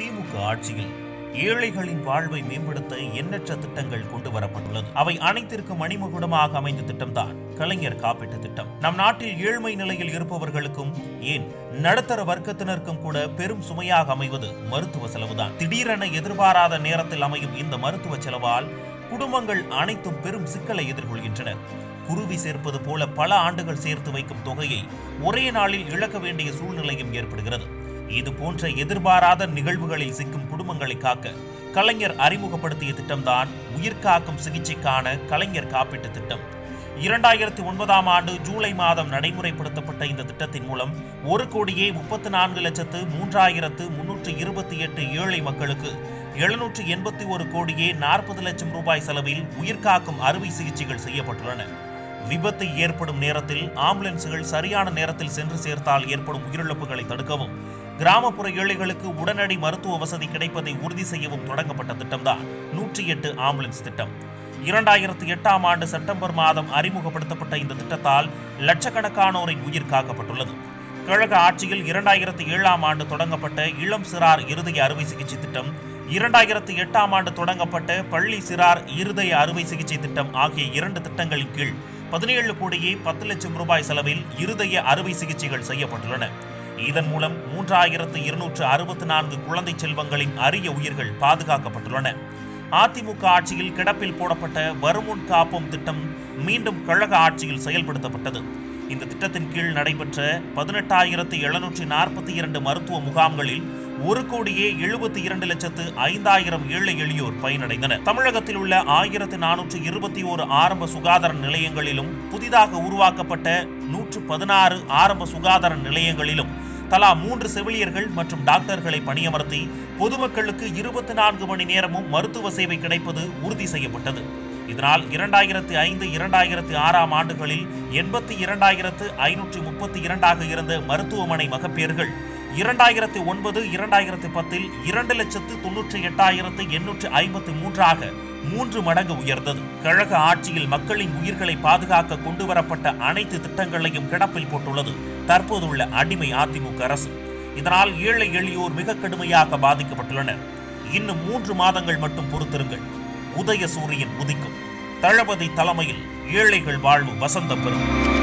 திமுக ஆட்சியில் ஏழைகளின் வாழ்வை மேம்படுத்த எண்ணற்ற திட்டங்கள் கொண்டு வரப்பட்டுள்ளது அவை அனைத்திற்கும் மணிமகுடமாக அமைந்த திட்டம்தான் கலைஞர் காப்பீட்டு திட்டம் நம் நாட்டில் ஏழ்மை நிலையில் இருப்பவர்களுக்கும் ஏன் நடுத்தர வர்க்கத்தினருக்கும் கூட பெரும் சுமையாக அமைவது மருத்துவ செலவுதான் திடீரென எதிர்பாராத நேரத்தில் அமையும் இந்த மருத்துவ செலவால் குடும்பங்கள் அனைத்தும் பெரும் சிக்கலை எதிர்கொள்கின்றனர் குருவி சேர்ப்பது போல பல ஆண்டுகள் சேர்த்து வைக்கும் தொகையை ஒரே நாளில் இழக்க வேண்டிய சூழ்நிலையும் ஏற்படுகிறது இது போன்ற எதிர்பாராத நிகழ்வுகளில் சிக்கும் குடும்பங்களை காக்க கலைஞர் அறிமுகப்படுத்திய திட்டம்தான் உயிர்காக்கும் சிகிச்சைக்கான கலைஞர் காப்பீட்டு திட்டம் இரண்டாயிரத்தி ஒன்பதாம் ஆண்டு ஜூலை மாதம் நடைமுறைப்படுத்தப்பட்ட இந்த திட்டத்தின் மூலம் ஒரு கோடியே முப்பத்து நான்கு லட்சத்து மூன்றாயிரத்து முன்னூற்று இருபத்தி எட்டு ஏழை மக்களுக்கு எழுநூற்று எண்பத்தி ஒரு கோடியே நாற்பது லட்சம் ரூபாய் செலவில் உயிர்காக்கும் அறுவை சிகிச்சைகள் செய்யப்பட்டுள்ளன விபத்து ஏற்படும் நேரத்தில் ஆம்புலன்ஸுகள் சரியான நேரத்தில் சென்று சேர்த்தால் ஏற்படும் உயிரிழப்புகளை தடுக்கவும் கிராமப்புற ஏழைகளுக்கு உடனடி மருத்துவ வசதி கிடைப்பதை உறுதி செய்யவும் தொடங்கப்பட்ட திட்டம்தான் நூற்றி எட்டு ஆம்புலன்ஸ் திட்டம் இரண்டாயிரத்து எட்டாம் ஆண்டு செப்டம்பர் மாதம் அறிமுகப்படுத்தப்பட்ட இந்த திட்டத்தால் லட்சக்கணக்கானோரின் உயிர் காக்கப்பட்டுள்ளது கழக ஆட்சியில் இரண்டாயிரத்து ஏழாம் ஆண்டு தொடங்கப்பட்ட இளம் சிறார் இருதய அறுவை சிகிச்சை திட்டம் இரண்டாயிரத்து எட்டாம் ஆண்டு தொடங்கப்பட்ட பள்ளி சிறார் இருதய அறுவை சிகிச்சை திட்டம் ஆகிய இரண்டு திட்டங்களின் கீழ் பதினேழு கோடியே பத்து லட்சம் ரூபாய் செலவில் இருதய அறுவை சிகிச்சைகள் செய்யப்பட்டுள்ளன இதன் மூலம் மூன்றாயிரத்து இருநூற்று அறுபத்தி நான்கு குழந்தை செல்வங்களின் அரிய உயிர்கள் பாதுகாக்கப்பட்டுள்ளன அதிமுக ஆட்சியில் கிடப்பில் போடப்பட்ட வருமுன் காப்போம் திட்டம் மீண்டும் கழக ஆட்சியில் செயல்படுத்தப்பட்டது இந்த திட்டத்தின் கீழ் நடைபெற்ற பதினெட்டாயிரத்து எழுநூற்றி நாற்பத்தி இரண்டு மருத்துவ முகாம்களில் ஒரு கோடியே எழுபத்தி இரண்டு லட்சத்து ஐந்தாயிரம் ஏழை எளியோர் பயனடைந்தனர் தமிழகத்தில் உள்ள ஆயிரத்து நானூற்று இருபத்தி ஓரு ஆரம்ப சுகாதார நிலையங்களிலும் புதிதாக உருவாக்கப்பட்ட நூற்று பதினாறு ஆரம்ப சுகாதார நிலையங்களிலும் தலா மூன்று செவிலியர்கள் மற்றும் டாக்டர்களை பணியமர்த்தி பொதுமக்களுக்கு இருபத்தி நான்கு மணி நேரமும் மருத்துவ சேவை கிடைப்பது உறுதி செய்யப்பட்டது இதனால் இரண்டாயிரத்தி ஐந்து இரண்டாயிரத்தி ஆறாம் ஆண்டுகளில் எண்பத்தி இரண்டாயிரத்து ஐநூற்றி முப்பத்தி இரண்டாக இருந்த மருத்துவமனை மகப்பேறுகள் இரண்டாயிரத்தி ஒன்பது இரண்டாயிரத்தி பத்தில் இரண்டு லட்சத்து தொன்னூற்றி எட்டாயிரத்து எண்ணூற்று ஐம்பத்தி மூன்றாக மூன்று மடங்கு உயர்ந்தது கழக ஆட்சியில் மக்களின் உயிர்களை பாதுகாக்க கொண்டுவரப்பட்ட அனைத்து திட்டங்களையும் கிடப்பில் போட்டுள்ளது தற்போதுள்ள அடிமை அதிமுக அரசு இதனால் ஏழை எளியோர் மிக கடுமையாக பாதிக்கப்பட்டுள்ளனர் இன்னும் மூன்று மாதங்கள் மட்டும் பொறுத்திருங்கள் உதய சூரியன் உதிக்கும் தளபதி தலைமையில் ஏழைகள் வாழ்வு வசந்தம் பெறும்